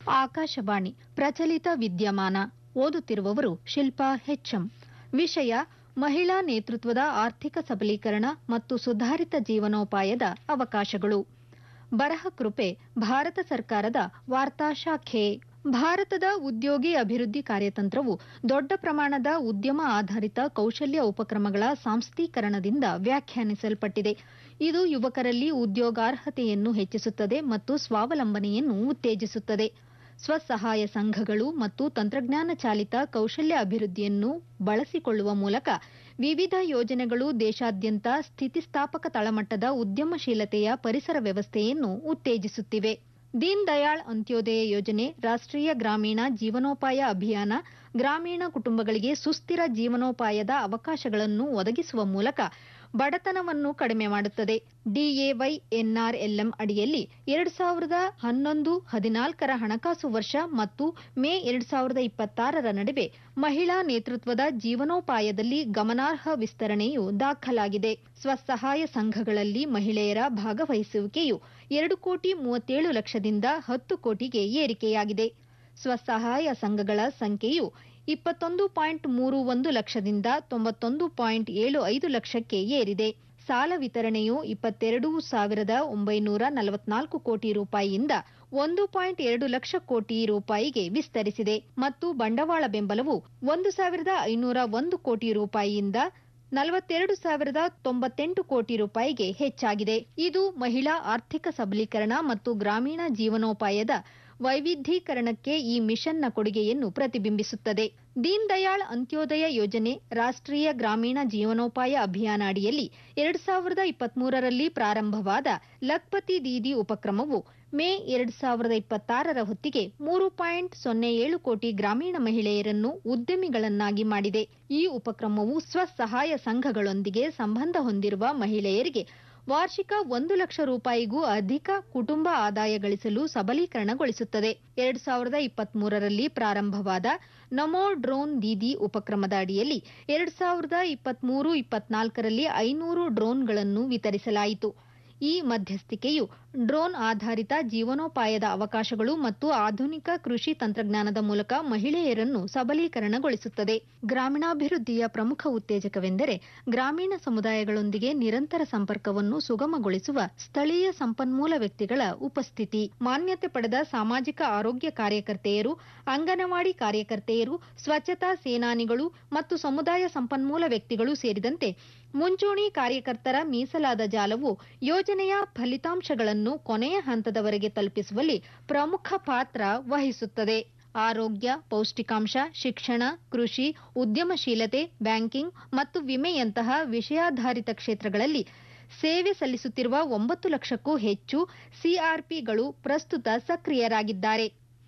ಆಕಾಶವಾಣಿ ಪ್ರಚಲಿತ ವಿದ್ಯಮಾನ ಓದುತ್ತಿರುವವರು ಶಿಲ್ಪಾ ಹೆಚ್ಎಂ ವಿಷಯ ಮಹಿಳಾ ನೇತೃತ್ವದ ಆರ್ಥಿಕ ಸಬಲೀಕರಣ ಮತ್ತು ಸುಧಾರಿತ ಜೀವನೋಪಾಯದ ಅವಕಾಶಗಳು ಬರಹ ಕೃಪೆ ಭಾರತ ಸರ್ಕಾರದ ವಾರ್ತಾ ಶಾಖೆ ಭಾರತದ ಉದ್ಯೋಗಿ ಅಭಿವೃದ್ಧಿ ಕಾರ್ಯತಂತ್ರವು ದೊಡ್ಡ ಪ್ರಮಾಣದ ಉದ್ಯಮ ಆಧಾರಿತ ಕೌಶಲ್ಯ ಉಪಕ್ರಮಗಳ ಸಾಂಸ್ಥೀಕರಣದಿಂದ ವ್ಯಾಖ್ಯಾನಿಸಲ್ಪಟ್ಟಿದೆ ಇದು ಯುವಕರಲ್ಲಿ ಉದ್ಯೋಗಾರ್ಹತೆಯನ್ನು ಹೆಚ್ಚಿಸುತ್ತದೆ ಮತ್ತು ಸ್ವಾವಲಂಬನೆಯನ್ನು ಉತ್ತೇಜಿಸುತ್ತದೆ ಸ್ವಸಹಾಯ ಸಂಘಗಳು ಮತ್ತು ತಂತ್ರಜ್ಞಾನ ಚಾಲಿತ ಕೌಶಲ್ಯ ಅಭಿವೃದ್ಧಿಯನ್ನು ಬಳಸಿಕೊಳ್ಳುವ ಮೂಲಕ ವಿವಿಧ ಯೋಜನೆಗಳು ದೇಶಾದ್ಯಂತ ಸ್ಥಿತಿಸ್ಥಾಪಕ ತಳಮಟ್ಟದ ಉದ್ಯಮಶೀಲತೆಯ ಪರಿಸರ ವ್ಯವಸ್ಥೆಯನ್ನು ಉತ್ತೇಜಿಸುತ್ತಿವೆ ದೀನ್ ದಯಾಳ್ ಅಂತ್ಯೋದಯ ಯೋಜನೆ ರಾಷ್ಟ್ರೀಯ ಗ್ರಾಮೀಣ ಜೀವನೋಪಾಯ ಅಭಿಯಾನ ಗ್ರಾಮೀಣ ಕುಟುಂಬಗಳಿಗೆ ಸುಸ್ಥಿರ ಜೀವನೋಪಾಯದ ಅವಕಾಶಗಳನ್ನು ಒದಗಿಸುವ ಮೂಲಕ ಬಡತನವನ್ನು ಕಡಿಮೆ ಮಾಡುತ್ತದೆ ಡಿಎವೈ ಎನ್ಆರ್ಎಲ್ಎಂ ಅಡಿಯಲ್ಲಿ ಎರಡು ಸಾವಿರದ ಹನ್ನೊಂದು ಹದಿನಾಲ್ಕರ ಹಣಕಾಸು ವರ್ಷ ಮತ್ತು ಮೇ ಎರಡು ಸಾವಿರದ ಇಪ್ಪತ್ತಾರರ ನಡುವೆ ಮಹಿಳಾ ನೇತೃತ್ವದ ಜೀವನೋಪಾಯದಲ್ಲಿ ಗಮನಾರ್ಹ ವಿಸ್ತರಣೆಯು ದಾಖಲಾಗಿದೆ ಸ್ವಸಹಾಯ ಸಂಘಗಳಲ್ಲಿ ಮಹಿಳೆಯರ ಭಾಗವಹಿಸುವಿಕೆಯು ಎರಡು ಕೋಟಿ ಮೂವತ್ತೇಳು ಲಕ್ಷದಿಂದ ಹತ್ತು ಕೋಟಿಗೆ ಏರಿಕೆಯಾಗಿದೆ ಸ್ವಸಹಾಯ ಸಂಘಗಳ ಸಂಖ್ಯೆಯು ಇಪ್ಪತ್ತೊಂದು ಪಾಯಿಂಟ್ ಮೂರು ಒಂದು ಲಕ್ಷದಿಂದ ತೊಂಬತ್ತೊಂದು ಪಾಯಿಂಟ್ ಏಳು ಐದು ಲಕ್ಷಕ್ಕೆ ಏರಿದೆ ಸಾಲ ವಿತರಣೆಯು ಇಪ್ಪತ್ತೆರಡು ಸಾವಿರದ ಒಂಬೈನೂರ ನಲವತ್ನಾಲ್ಕು ಕೋಟಿ ರೂಪಾಯಿಯಿಂದ ಒಂದು ಪಾಯಿಂಟ್ ಎರಡು ಲಕ್ಷ ಕೋಟಿ ರೂಪಾಯಿಗೆ ವಿಸ್ತರಿಸಿದೆ ಮತ್ತು ಬಂಡವಾಳ ಬೆಂಬಲವು ಒಂದು ಸಾವಿರದ ಐನೂರ ಒಂದು ಕೋಟಿ ರೂಪಾಯಿಯಿಂದ ನಲವತ್ತೆರಡು ಸಾವಿರದ ತೊಂಬತ್ತೆಂಟು ಕೋಟಿ ರೂಪಾಯಿಗೆ ಹೆಚ್ಚಾಗಿದೆ ಇದು ಮಹಿಳಾ ಆರ್ಥಿಕ ಸಬಲೀಕರಣ ಮತ್ತು ಗ್ರಾಮೀಣ ಜೀವನೋಪಾಯದ ವೈವಿಧ್ಯೀಕರಣಕ್ಕೆ ಈ ಮಿಷನ್ನ ಕೊಡುಗೆಯನ್ನು ಪ್ರತಿಬಿಂಬಿಸುತ್ತದೆ ದೀನ್ ದಯಾಳ್ ಅಂತ್ಯೋದಯ ಯೋಜನೆ ರಾಷ್ಟ್ರೀಯ ಗ್ರಾಮೀಣ ಜೀವನೋಪಾಯ ಅಭಿಯಾನ ಅಡಿಯಲ್ಲಿ ಎರಡು ಸಾವಿರದ ಇಪ್ಪತ್ಮೂರರಲ್ಲಿ ಪ್ರಾರಂಭವಾದ ಲಖ್ಪತಿ ದೀದಿ ಉಪಕ್ರಮವು ಮೇ ಎರಡು ಸಾವಿರದ ಇಪ್ಪತ್ತಾರರ ಹೊತ್ತಿಗೆ ಮೂರು ಪಾಯಿಂಟ್ ಸೊನ್ನೆ ಏಳು ಕೋಟಿ ಗ್ರಾಮೀಣ ಮಹಿಳೆಯರನ್ನು ಉದ್ಯಮಿಗಳನ್ನಾಗಿ ಮಾಡಿದೆ ಈ ಉಪಕ್ರಮವು ಸ್ವಸಹಾಯ ಸಂಘಗಳೊಂದಿಗೆ ಸಂಬಂಧ ಹೊಂದಿರುವ ಮಹಿಳೆಯರಿಗೆ ವಾರ್ಷಿಕ ಒಂದು ಲಕ್ಷ ರೂಪಾಯಿಗೂ ಅಧಿಕ ಕುಟುಂಬ ಆದಾಯ ಗಳಿಸಲು ಸಬಲೀಕರಣಗೊಳಿಸುತ್ತದೆ ಎರಡು ಸಾವಿರದ ಇಪ್ಪತ್ಮೂರರಲ್ಲಿ ಪ್ರಾರಂಭವಾದ ನಮೋ ಡ್ರೋನ್ ದೀದಿ ಉಪಕ್ರಮದ ಅಡಿಯಲ್ಲಿ ಎರಡು ಸಾವಿರದ ಇಪ್ಪತ್ಮೂರು ಇಪ್ಪತ್ನಾಲ್ಕರಲ್ಲಿ ಐನೂರು ಡ್ರೋನ್ಗಳನ್ನು ವಿತರಿಸಲಾಯಿತು ಈ ಮಧ್ಯಸ್ಥಿಕೆಯು ಡ್ರೋನ್ ಆಧಾರಿತ ಜೀವನೋಪಾಯದ ಅವಕಾಶಗಳು ಮತ್ತು ಆಧುನಿಕ ಕೃಷಿ ತಂತ್ರಜ್ಞಾನದ ಮೂಲಕ ಮಹಿಳೆಯರನ್ನು ಸಬಲೀಕರಣಗೊಳಿಸುತ್ತದೆ ಗ್ರಾಮೀಣಾಭಿವೃದ್ಧಿಯ ಪ್ರಮುಖ ಉತ್ತೇಜಕವೆಂದರೆ ಗ್ರಾಮೀಣ ಸಮುದಾಯಗಳೊಂದಿಗೆ ನಿರಂತರ ಸಂಪರ್ಕವನ್ನು ಸುಗಮಗೊಳಿಸುವ ಸ್ಥಳೀಯ ಸಂಪನ್ಮೂಲ ವ್ಯಕ್ತಿಗಳ ಉಪಸ್ಥಿತಿ ಮಾನ್ಯತೆ ಪಡೆದ ಸಾಮಾಜಿಕ ಆರೋಗ್ಯ ಕಾರ್ಯಕರ್ತೆಯರು ಅಂಗನವಾಡಿ ಕಾರ್ಯಕರ್ತೆಯರು ಸ್ವಚ್ಛತಾ ಸೇನಾನಿಗಳು ಮತ್ತು ಸಮುದಾಯ ಸಂಪನ್ಮೂಲ ವ್ಯಕ್ತಿಗಳು ಸೇರಿದಂತೆ ಮುಂಚೂಣಿ ಕಾರ್ಯಕರ್ತರ ಮೀಸಲಾದ ಜಾಲವು ಯೋಜನೆಯ ಫಲಿತಾಂಶಗಳನ್ನು ಕೊನೆಯ ಹಂತದವರೆಗೆ ತಲುಪಿಸುವಲ್ಲಿ ಪ್ರಮುಖ ಪಾತ್ರ ವಹಿಸುತ್ತದೆ ಆರೋಗ್ಯ ಪೌಷ್ಟಿಕಾಂಶ ಶಿಕ್ಷಣ ಕೃಷಿ ಉದ್ಯಮಶೀಲತೆ ಬ್ಯಾಂಕಿಂಗ್ ಮತ್ತು ವಿಮೆಯಂತಹ ವಿಷಯಾಧಾರಿತ ಕ್ಷೇತ್ರಗಳಲ್ಲಿ ಸೇವೆ ಸಲ್ಲಿಸುತ್ತಿರುವ ಒಂಬತ್ತು ಲಕ್ಷಕ್ಕೂ ಹೆಚ್ಚು ಸಿಆರ್ಪಿಗಳು ಪ್ರಸ್ತುತ ಸಕ್ರಿಯರಾಗಿದ್ದಾರೆ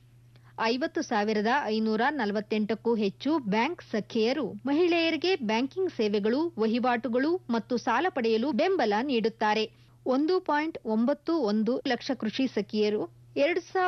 ಐವತ್ತು ಸಾವಿರದ ಐನೂರ ನಲವತ್ತೆಂಟಕ್ಕೂ ಹೆಚ್ಚು ಬ್ಯಾಂಕ್ ಸಖಿಯರು ಮಹಿಳೆಯರಿಗೆ ಬ್ಯಾಂಕಿಂಗ್ ಸೇವೆಗಳು ವಹಿವಾಟುಗಳು ಮತ್ತು ಸಾಲ ಪಡೆಯಲು ಬೆಂಬಲ ನೀಡುತ್ತಾರೆ ಒಂದು ಪಾಯಿಂಟ್ ಒಂಬತ್ತು ಒಂದು ಲಕ್ಷ ಕೃಷಿ ಸಖಿಯರು ಎರಡು